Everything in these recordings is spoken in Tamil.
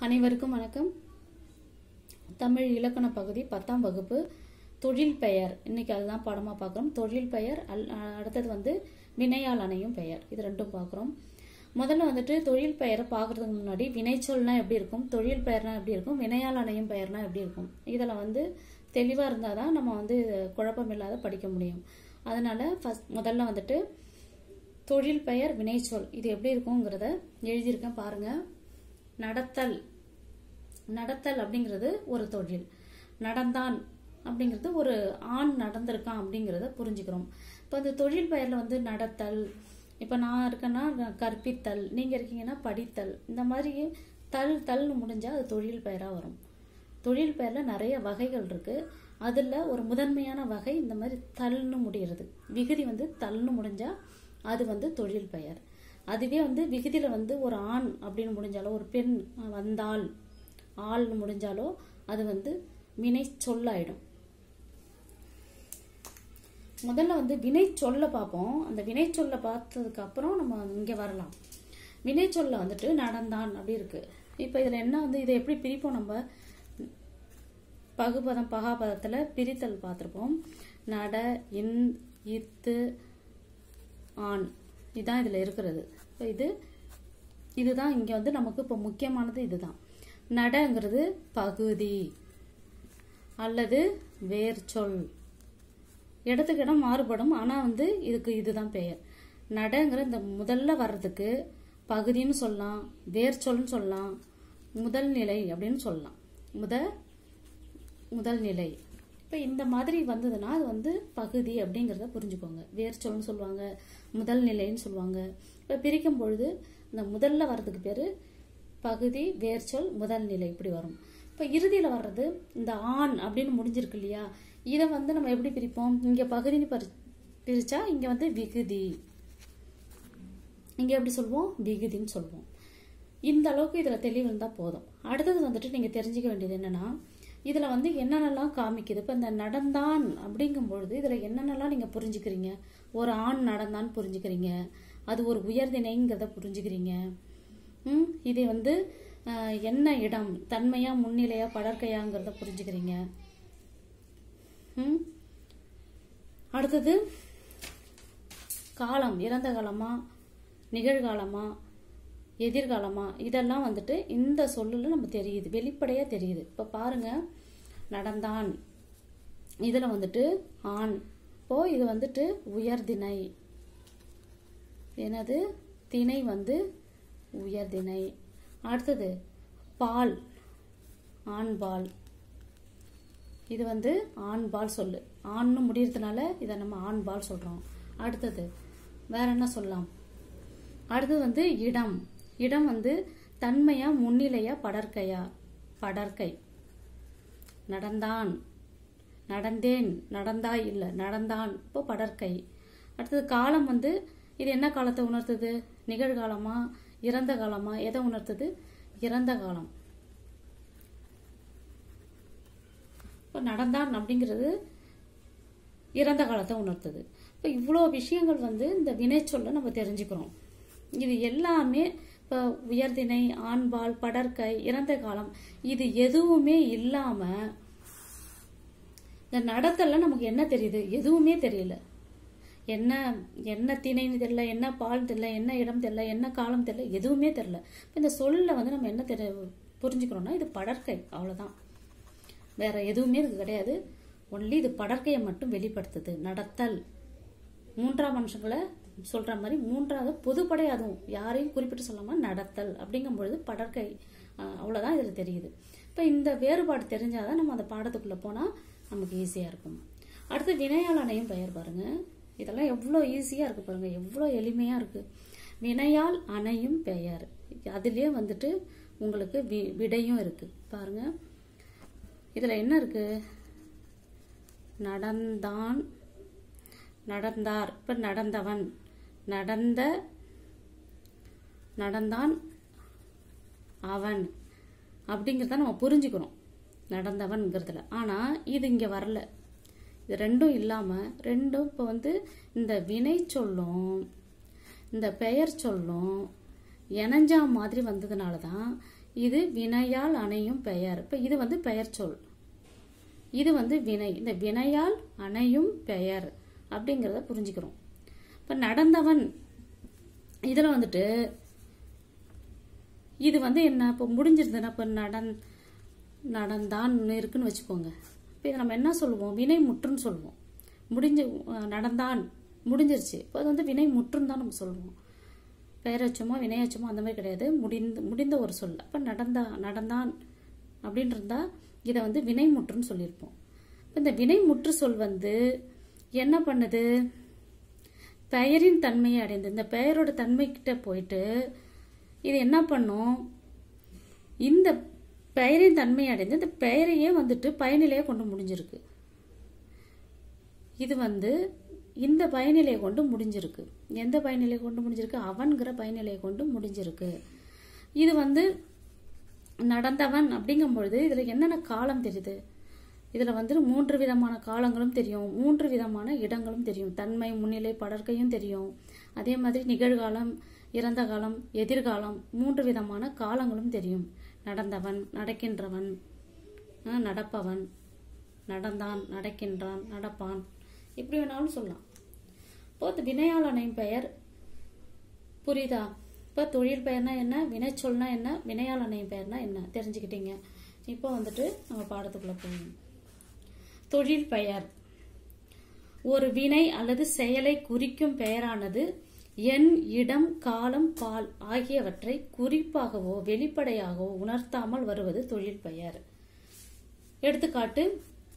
அனைவருக்கும் வணக்கம் தமிழ் இலக்கண பகுதி பத்தாம் வகுப்பு தொழில் பெயர் இன்னைக்கு அதுதான் பாடமாக பார்க்குறோம் தொழில் பெயர் அல் அடுத்தது வந்து வினையால் அணையும் பெயர் இது ரெண்டும் பார்க்குறோம் முதல்ல வந்துட்டு தொழில் பெயரை பார்க்கறதுக்கு முன்னாடி வினைச்சொல்னா எப்படி இருக்கும் தொழில் பெயர்னா எப்படி இருக்கும் வினையால் அணையும் பெயர்னா எப்படி இருக்கும் இதில் வந்து தெளிவாக இருந்தால் தான் நம்ம வந்து குழப்பம் இல்லாத படிக்க முடியும் அதனால ஃபஸ்ட் முதல்ல வந்துட்டு தொழில் பெயர் வினைச்சொல் இது எப்படி இருக்குங்கிறத எழுதியிருக்கேன் பாருங்க நடத்தல் நடத்தல் அப்படிங்கிறது ஒரு தொழில் நடந்தான் அப்படிங்கிறது ஒரு ஆண் நடந்திருக்கான் அப்படிங்கிறத புரிஞ்சுக்கிறோம் இப்போ இந்த தொழில் பெயரில் வந்து நடத்தல் இப்போ நான் இருக்கேன்னா நான் கற்பித்தல் நீங்கள் இருக்கீங்கன்னா படித்தல் இந்த மாதிரி தல் தல்னு முடிஞ்சால் அது தொழில் பெயராக வரும் தொழில் பெயரில் நிறைய வகைகள் இருக்குது அதில் ஒரு முதன்மையான வகை இந்த மாதிரி தல்னு முடிகிறது விகுதி வந்து தல்னு முடிஞ்சால் அது வந்து தொழில் பெயர் அதுவே வந்து விகுதியில் வந்து ஒரு ஆண் அப்படின்னு முடிஞ்சாலோ ஒரு பெண் வந்தால் ஆள்னு முடிஞ்சாலோ அது வந்து வினை சொல்லாயிடும் முதல்ல வந்து வினை சொல்ல பார்ப்போம் அந்த வினை சொல்ல பார்த்ததுக்கு அப்புறம் நம்ம இங்கே வரலாம் வினை சொல்ல வந்துட்டு நடந்தான் அப்படி இருக்கு இப்போ இதில் என்ன வந்து இதை எப்படி பிரிப்போம் நம்ம பகுபதம் பகாபதத்தில் பிரித்தல் பார்த்துருப்போம் நட இன் இத்து ஆண் இதுதான் இதில் இருக்கிறது இப்போ இது இதுதான் இங்கே வந்து நமக்கு இப்போ முக்கியமானது இதுதான் நடங்கிறது பகுதி அல்லது வேர் சொல் இடத்துக்கு இடம் மாறுபடும் ஆனால் வந்து இதுக்கு இதுதான் பெயர் நடங்கிற இந்த முதல்ல வர்றதுக்கு பகுதின்னு சொல்லலாம் வேர் சொல்னு சொல்லலாம் முதல் நிலை அப்படின்னு சொல்லலாம் முத முதல் நிலை இப்போ இந்த மாதிரி வந்ததுன்னா அது வந்து பகுதி அப்படிங்கிறத புரிஞ்சுக்கோங்க வேர் சொல்னு சொல்லுவாங்க முதல் நிலைன்னு சொல்லுவாங்க இப்போ பிரிக்கும் பொழுது இந்த முதல்ல வர்றதுக்கு பேர் பகுதி வேர்ச்சொல் முதல் நிலை இப்படி வரும் இப்போ இறுதியில் வர்றது இந்த ஆண் அப்படின்னு முடிஞ்சிருக்கு இல்லையா இதை வந்து நம்ம எப்படி பிரிப்போம் இங்கே பகுதின்னு பரி பிரிச்சா இங்கே வந்து விகுதி இங்கே எப்படி சொல்லுவோம் விகுதின்னு சொல்லுவோம் இந்த அளவுக்கு இதில் தெளிவு இருந்தால் போதும் அடுத்தது வந்துட்டு நீங்கள் தெரிஞ்சுக்க வேண்டியது என்னன்னா இதில் வந்து என்னென்னலாம் காமிக்குது இப்போ இந்த நடந்தான் அப்படிங்கும் பொழுது இதில் என்னென்னலாம் நீங்கள் புரிஞ்சுக்கிறீங்க ஒரு ஆண் நடந்தான் புரிஞ்சுக்கிறீங்க அது ஒரு உயர்தினைங்கிறத புரிஞ்சுக்கிறீங்க ம் இது வந்து என்ன இடம் தன்மையா முன்னிலையா படற்கையாங்கிறத புரிஞ்சுக்கிறீங்க ம் அடுத்தது காலம் இறந்த காலமா நிகழ்காலமா எதிர்காலமா இதெல்லாம் வந்துட்டு இந்த சொல்லுல நம்ம தெரியுது வெளிப்படையா தெரியுது இப்ப பாருங்க நடந்தான் இதுல வந்துட்டு ஆண் இப்போ இது வந்துட்டு உயர்திணை என்னது திணை வந்து உயர்திணை அடுத்தது பால் ஆண்பால் இது வந்து ஆண்பால் சொல்லு ஆண்னு முடியறதுனால இதை நம்ம ஆண்பால் சொல்றோம் அடுத்தது வேற என்ன சொல்லலாம் அடுத்தது வந்து இடம் இடம் வந்து தன்மையா முன்னிலையா படற்கையா படற்கை நடந்தான் நடந்தேன் நடந்தாய் இல்லை நடந்தான் இப்போ படற்கை அடுத்தது காலம் வந்து இது என்ன காலத்தை உணர்த்துது நிகழ்காலமா இறந்த காலமா எதை உணர்த்துது இறந்த காலம் இப்போ நடந்தான் அப்படிங்கிறது இறந்த காலத்தை உணர்த்துது இப்போ இவ்வளோ விஷயங்கள் வந்து இந்த வினைச்சொல்ல நம்ம தெரிஞ்சுக்கிறோம் இது எல்லாமே இப்போ உயர்திணை ஆண்பால் படற்கை இறந்த காலம் இது எதுவுமே இல்லாம இந்த நடத்தல நமக்கு என்ன தெரியுது எதுவுமே தெரியல என்ன என்ன திணைன்னு தெரியல என்ன பால் தெரியல என்ன இடம் தெரியல என்ன காலம் தெரியல எதுவுமே தெரியல இப்போ இந்த சொல்ல வந்து நம்ம என்ன தெரிய புரிஞ்சுக்கிறோம்னா இது படற்கை அவ்வளோதான் வேற எதுவுமே இதுக்கு கிடையாது ஒன்லி இது படற்கையை மட்டும் வெளிப்படுத்துது நடத்தல் மூன்றாம் மனுஷங்களை சொல்ற மாதிரி மூன்றாவது பொதுப்படை அதுவும் யாரையும் குறிப்பிட்டு சொல்லாம நடத்தல் அப்படிங்கும் பொழுது படற்கை அவ்வளவுதான் இதுல தெரியுது இப்ப இந்த வேறுபாடு தெரிஞ்சாதான் நம்ம அந்த பாடத்துக்குள்ள போனா நமக்கு ஈஸியா இருக்கும் அடுத்து வினையாளனையும் பெயர் பாருங்க இதெல்லாம் எவ்வளோ ஈஸியா இருக்கு பாருங்க எவ்வளோ எளிமையா இருக்கு வினையால் அணையும் பெயர் அதுலயே வந்துட்டு உங்களுக்கு விடையும் இருக்கு பாருங்க இதுல என்ன இருக்கு நடந்தான் நடந்தார் இப்ப நடந்தவன் நடந்த நடந்தான் அவன் அப்படிங்கிறத நம்ம புரிஞ்சுக்கணும் நடந்தவன்ங்கிறதுல ஆனா இது இங்க வரல இது ரெண்டும் இல்லாம ரெண்டும் இப்ப வந்து இந்த வினை சொல்லும் இந்த பெயர் சொல்லும் இணைஞ்சா மாதிரி வந்ததுனால தான் இது வினையால் அணையும் பெயர் இப்போ இது வந்து பெயர் சொல் இது வந்து வினை இந்த வினையால் அணையும் பெயர் அப்படிங்கிறத புரிஞ்சுக்கிறோம் இப்போ நடந்தவன் இதில் வந்துட்டு இது வந்து என்ன இப்போ முடிஞ்சிருதுன்னா இப்போ நடந் நடந்தான் இருக்குன்னு வச்சுக்கோங்க இப்போ இதை நம்ம என்ன சொல்லுவோம் வினை முற்றுன்னு சொல்லுவோம் முடிஞ்ச அஹ், நடந்தான் முடிஞ்சிருச்சு இப்போ அது வந்து வினை முற்றுன்னு தான் நம்ம சொல்லுவோம் பெயரச்சமோ வினையச்சமோ அந்த மாதிரி கிடையாது முடிந்த முடிந்த ஒரு சொல் அப்போ நடந்தா நடந்தான் அப்படின்னு இருந்தா இதை வந்து வினை முற்றுன்னு சொல்லியிருப்போம் இப்போ இந்த வினை முற்று சொல் வந்து என்ன பண்ணுது பெயரின் தன்மையை அடைந்து இந்த பெயரோட தன்மைக்கிட்ட போயிட்டு இது என்ன பண்ணும் இந்த பெயரின் தன்மையை அடைந்து இந்த பெயரையே வந்துட்டு பயனிலையே கொண்டு முடிஞ்சிருக்கு இது வந்து இந்த பயனிலையை கொண்டு முடிஞ்சிருக்கு எந்த பயனிலையை கொண்டு முடிஞ்சிருக்கு அவன்கிற பயனிலையை கொண்டு முடிஞ்சிருக்கு இது வந்து நடந்தவன் அப்படிங்கும் பொழுது இதில் என்னென்ன காலம் தெரியுது இதில் வந்து மூன்று விதமான காலங்களும் தெரியும் மூன்று விதமான இடங்களும் தெரியும் தன்மை முன்னிலை படர்க்கையும் தெரியும் அதே மாதிரி நிகழ்காலம் இறந்த காலம் எதிர்காலம் மூன்று விதமான காலங்களும் தெரியும் நடந்தவன் நடக்கின்றவன் அஹ், நடப்பவன் நடந்தான் நடக்கின்றான் நடப்பான் எப்படி வேணாலும் சொல்லலாம் இப்போ இந்த வினையாளனின் பெயர் புரியுதா இப்போ தொழில் பெயர்னா என்ன வினைச்சொல்னா என்ன வினையாளனின் பெயர்னா என்ன தெரிஞ்சுக்கிட்டீங்க இப்போ வந்துட்டு நம்ம பாடத்துக்குள்ள போகணும் தொழில் பெயர் ஒரு வினை அல்லது செயலை குறிக்கும் பெயரானது எண் இடம் காலம் பால் ஆகியவற்றை குறிப்பாகவோ வெளிப்படையாகவோ உணர்த்தாமல் வருவது தொழில் பெயர் எடுத்துக்காட்டு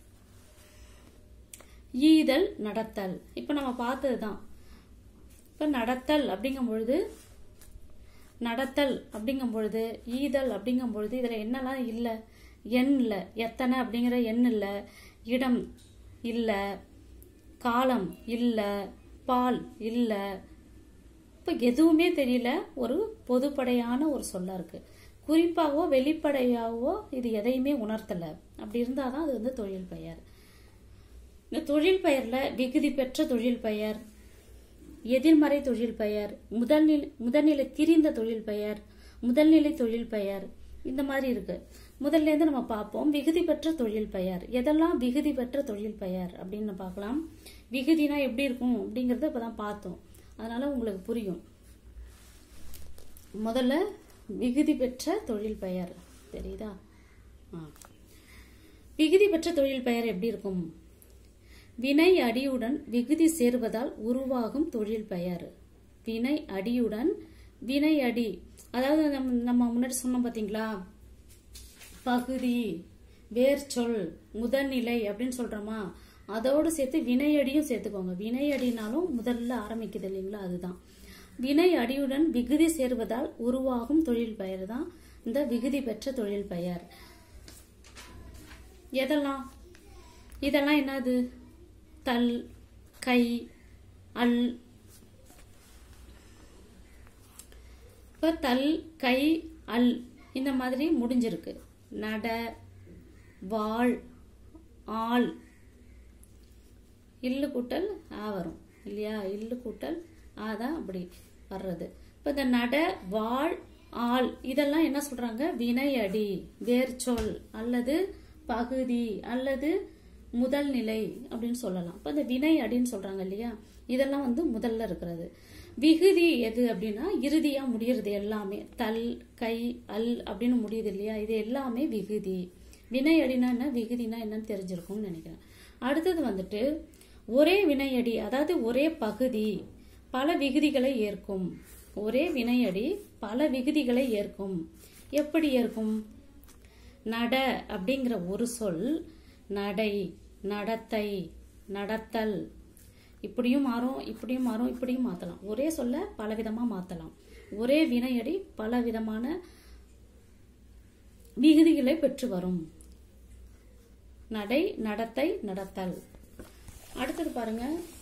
ஈதல் நடத்தல் இப்போ நம்ம பார்த்தது தான் இப்போ நடத்தல் அப்படிங்கும் பொழுது நடத்தல் அப்படிங்கும் பொழுது ஈதல் அப்படிங்கும் பொழுது இதில் என்னெல்லாம் இல்லை எண் இல்லை எத்தனை அப்படிங்கிற எண் இல்லை இடம் இல்லை காலம் இல்லை பால் இல்லை இப்போ எதுவுமே தெரியல ஒரு பொதுப்படையான ஒரு சொல்லா இருக்கு குறிப்பாகவோ வெளிப்படையாகவோ இது எதையுமே உணர்த்தல அப்படி இருந்தால் தான் அது வந்து தொழில் பெயர் இந்த தொழில் பெயர்ல விகுதி பெற்ற தொழில் பெயர் எதிர்மறை தொழில் பெயர் முதல்நிலை முதல்நிலை திரிந்த தொழில் பெயர் முதல்நிலை தொழில் பெயர் இந்த மாதிரி இருக்கு முதல்ல இருந்து நம்ம பார்ப்போம் விகுதி பெற்ற தொழில் பெயர் எதெல்லாம் விகுதி பெற்ற தொழில் பெயர் அப்படின்னு பார்க்கலாம் விகுதினா எப்படி இருக்கும் அப்படிங்கறத இப்பதான் பார்த்தோம் அதனால உங்களுக்கு புரியும் முதல்ல விகுதி பெற்ற தொழில் பெயர் தெரியுதா ஆ. விகுதி பெற்ற தொழில் பெயர் எப்படி இருக்கும் வினை அடியுடன் விகுதி சேர்வதால் உருவாகும் தொழில் பெயர் வினை அடியுடன் வினை அடி அதாவது நம்ம நம்ம முன்னாடி சொன்னோம் பாத்தீங்களா பகுதி வேர்ச்சொல் முதல்நிலை அப்படின்னு சொல்றோமா அதோடு சேர்த்து வினையடியும் சேர்த்துக்கோங்க வினையடினாலும் முதல்ல ஆரம்பிக்குது இல்லைங்களா அதுதான் வினை அடியுடன் விகுதி சேர்வதால் உருவாகும் தொழில் பெயர் தான் இந்த விகுதி பெற்ற தொழில் பெயர் எதெல்லாம் இதெல்லாம் என்னது தல் கை அல் இப்ப தல் கை அல் இந்த மாதிரி முடிஞ்சிருக்கு நட வாழ் ஆள் இல்லு கூட்டல் ஆ வரும் இல்லையா இல்லு கூட்டல் ஆ தான் அப்படி வர்றது இப்போ இந்த நட வாழ் ஆள் இதெல்லாம் என்ன சொல்றாங்க வினையடி வேர்ச்சொல் அல்லது பகுதி அல்லது முதல் நிலை அப்படின்னு சொல்லலாம் இப்போ இந்த வினை அடின்னு சொல்றாங்க இல்லையா இதெல்லாம் வந்து முதல்ல இருக்கிறது விகுதி எது அப்படின்னா இறுதியா முடியறது எல்லாமே தல் கை அல் அப்படின்னு முடியுது இல்லையா இது எல்லாமே விகுதி வினை அடினா என்ன விகுதினா என்னன்னு தெரிஞ்சிருக்கும்னு நினைக்கிறேன் அடுத்தது வந்துட்டு ஒரே வினையடி அதாவது ஒரே பகுதி பல விகுதிகளை ஏற்கும் ஒரே வினையடி பல விகுதிகளை ஏற்கும் எப்படி ஏற்கும் நட அப்படிங்கிற ஒரு சொல் நடை நடத்தை நடத்தல் இப்படியும் மாறும் இப்படியும் மாறும் இப்படியும் மாத்தலாம் ஒரே சொல்ல பல விதமா மாத்தலாம் ஒரே வினையடி பல விதமான விகுதிகளை பெற்று வரும் நடை நடத்தை நடத்தல் அடுத்தது பாருங்க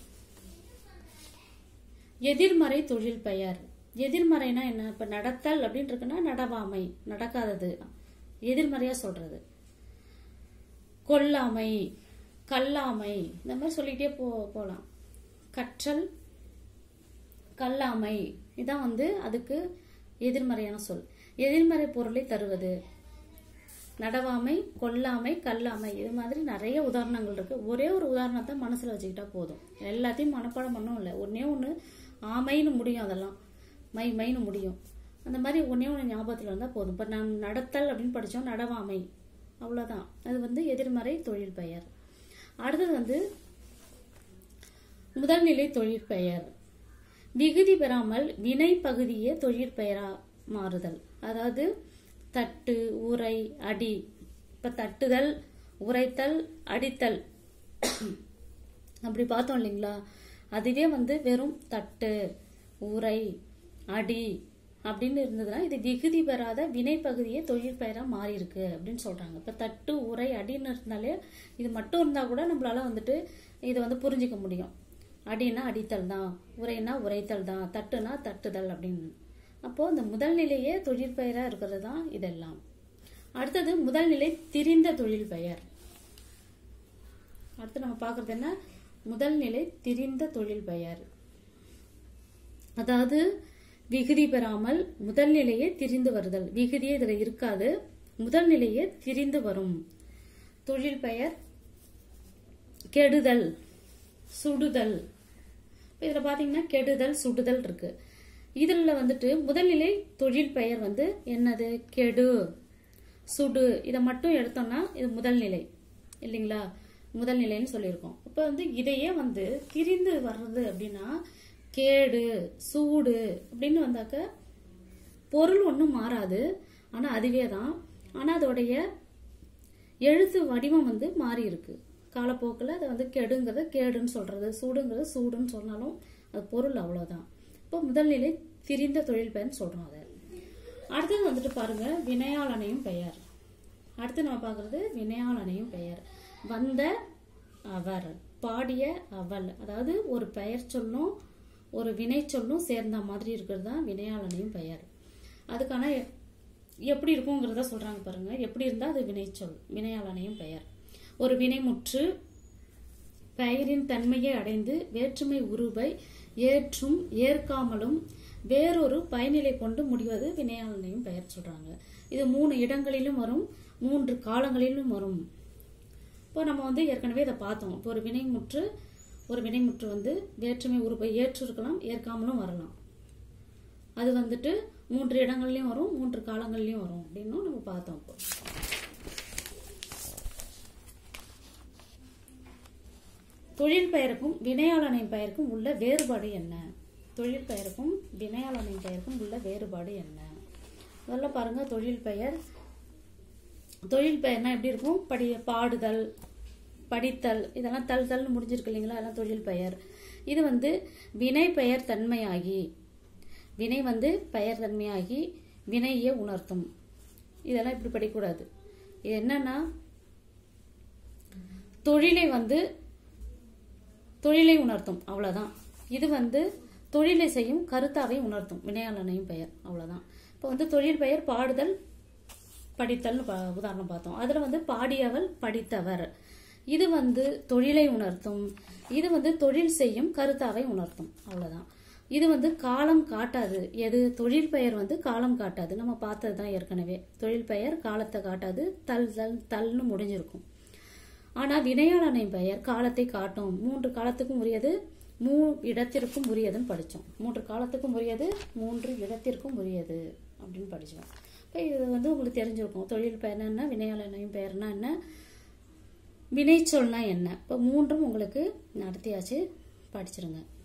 எதிர்மறை தொழில் பெயர் எதிர்மறைனா என்ன இப்ப நடத்தல் அப்படின்னு இருக்குன்னா நடவாமை நடக்காதது எதிர்மறையா சொல்றது கொல்லாமை கல்லாமை இந்த மாதிரி சொல்லிட்டே போ போலாம் கற்றல் கல்லாமை இதான் வந்து அதுக்கு எதிர்மறையான சொல் எதிர்மறை பொருளை தருவது நடவாமை கொல்லாமை கல்லாமை இது மாதிரி நிறைய உதாரணங்கள் இருக்கு ஒரே ஒரு உதாரணத்தை மனசுல வச்சுக்கிட்டா போதும் எல்லாத்தையும் மனப்பாடம் பண்ணும் இல்லை ஒன்னே ஒன்று ஆமைன்னு முடியும் அதெல்லாம் மை மைன்னு முடியும் அந்த மாதிரி ஒன்னே ஒன்று ஞாபகத்தில் இருந்தால் போதும் இப்போ நான் நடத்தல் அப்படின்னு படித்தோம் நடவாமை அவ்வளோதான் அது வந்து எதிர்மறை தொழில் பெயர் அடுத்தது வந்து முதல்நிலை தொழிற்பெயர் விகுதி பெறாமல் வினை பகுதியே தொழிற்பெயரா மாறுதல் அதாவது தட்டு உரை அடி இப்ப தட்டுதல் உரைத்தல் அடித்தல் அப்படி பார்த்தோம் இல்லைங்களா அதுவே வந்து வெறும் தட்டு உரை அடி அப்படின்னு இருந்ததுன்னா இது விகுதி பெறாத வினை பகுதியே தொழிற்பெயரா மாறி இருக்கு அப்படின்னு சொல்றாங்க இப்ப தட்டு உரை அடின்னு இருந்தாலே இது மட்டும் இருந்தா கூட நம்மளால வந்துட்டு இதை வந்து புரிஞ்சுக்க முடியும் அடின்னா அடித்தல் தான் உரைனா உரைத்தல் தான் தட்டுனா தட்டுதல் அப்படின்னு அப்போ இந்த முதல் நிலையே தொழிற்பெயரா இருக்கிறது தான் இதெல்லாம் அடுத்தது முதல் நிலை திரிந்த தொழில் பெயர் அடுத்து நம்ம பார்க்கறது என்ன முதல் நிலை திரிந்த தொழில் பெயர் அதாவது விகுதி பெறாமல் முதல் நிலையே திரிந்து வருதல் விகுதியே இதுல இருக்காது முதல் நிலையே திரிந்து வரும் தொழில் பெயர் கெடுதல் சுடுதல் இப்ப இதுல பாத்தீங்கன்னா கெடுதல் சுடுதல் இருக்கு இதுல வந்துட்டு முதல்நிலை தொழில் பெயர் வந்து என்னது கெடு சுடு இதை மட்டும் எடுத்தோம்னா இது முதல் நிலை இல்லைங்களா முதல் நிலைன்னு சொல்லியிருக்கோம் இப்போ வந்து இதையே வந்து திரிந்து வர்றது அப்படின்னா கேடு சூடு அப்படின்னு வந்தாக்க பொருள் ஒன்றும் மாறாது ஆனால் அதுவே தான் ஆனால் அதோடைய எழுத்து வடிவம் வந்து மாறி இருக்கு காலப்போக்கில் அதை வந்து கெடுங்கிறத கேடுன்னு சொல்றது சூடுங்கிறது சூடுன்னு சொன்னாலும் அது பொருள் அவ்வளோதான் இப்போ முதல்நிலை திரிந்த தொழில் பெயர்னு சொல்றோம் அதை அடுத்தது வந்துட்டு பாருங்க வினையாளனையும் பெயர் அடுத்து நம்ம பார்க்கறது வினையாளனையும் பெயர் வந்த அவர் பாடிய அவள் அதாவது ஒரு பெயர் சொல்லும் ஒரு வினை சொல்லும் சேர்ந்த மாதிரி இருக்கிறது தான் வினையாளனையும் பெயர் அதுக்கான எ- எப்படி இருக்குங்கிறத சொல்றாங்க பாருங்க எப்படி இருந்தா அது வினைச்சொல் வினையாளனையும் பெயர் ஒரு வினைமுற்று பெயரின் தன்மையை அடைந்து வேற்றுமை உருவை ஏற்றும் ஏற்காமலும் வேறொரு பயனிலை கொண்டு முடிவது வினையாளனையும் பெயர் சொல்றாங்க இது மூணு இடங்களிலும் வரும் மூன்று காலங்களிலும் வரும் இப்போ நம்ம வந்து ஏற்கனவே இதை பார்த்தோம் இப்போ ஒரு வினைமுற்று ஒரு வினைமுற்று வந்து வேற்றுமை உருவை ஏற்று இருக்கலாம் ஏற்காமலும் வரலாம் அது வந்துட்டு மூன்று இடங்கள்லயும் வரும் மூன்று காலங்கள்லயும் வரும் அப்படின்னும் நம்ம பார்த்தோம் இப்போ தொழில் பெயருக்கும் வினையாளனின் பெயருக்கும் உள்ள வேறுபாடு என்ன தொழில் பெயருக்கும் வினையாளனின் பெயருக்கும் உள்ள வேறுபாடு என்ன முதல்ல பாருங்க தொழில் பெயர் தொழில் பெயர்னா எப்படி இருக்கும் படி பாடுதல் படித்தல் இதெல்லாம் தல் தல்னு முடிஞ்சிருக்கு இல்லைங்களா அதெல்லாம் தொழில் பெயர் இது வந்து வினை பெயர் தன்மையாகி வினை வந்து பெயர் தன்மையாகி வினையே உணர்த்தும் இதெல்லாம் இப்படி படிக்கக்கூடாது இது என்னன்னா தொழிலை வந்து தொழிலை உணர்த்தும் அவ்வளவுதான் இது வந்து தொழிலை செய்யும் கருத்தாவை உணர்த்தும் வினையாளனையும் பெயர் அவ்வளவுதான் இப்போ வந்து தொழில் பெயர் பாடுதல் படித்தல்னு பா- உதாரணம் பார்த்தோம் அதுல வந்து பாடியவள் படித்தவர் இது வந்து தொழிலை உணர்த்தும் இது வந்து தொழில் செய்யும் கருத்தாவை உணர்த்தும் அவ்வளவுதான் இது வந்து காலம் காட்டாது எது தொழில் பெயர் வந்து காலம் காட்டாது நம்ம பார்த்தது தான் ஏற்கனவே தொழில் பெயர் காலத்தை காட்டாது தல் தல் தல்னு முடிஞ்சிருக்கும் ஆனா வினையாளனை பெயர் காலத்தை காட்டும் மூன்று காலத்துக்கும் உரியது மூ இடத்திற்கும் உரியதுன்னு படிச்சோம் மூன்று காலத்துக்கும் உரியது மூன்று இடத்திற்கும் உரியது அப்படின்னு படிச்சோம் இப்போ இது வந்து உங்களுக்கு தெரிஞ்சிருக்கும் தொழில் பெயர்னா என்ன வினையாளனையும் பெயர்னா என்ன வினைச்சொல்னா என்ன இப்போ மூன்றும் உங்களுக்கு நடத்தியாச்சு படிச்சிருங்க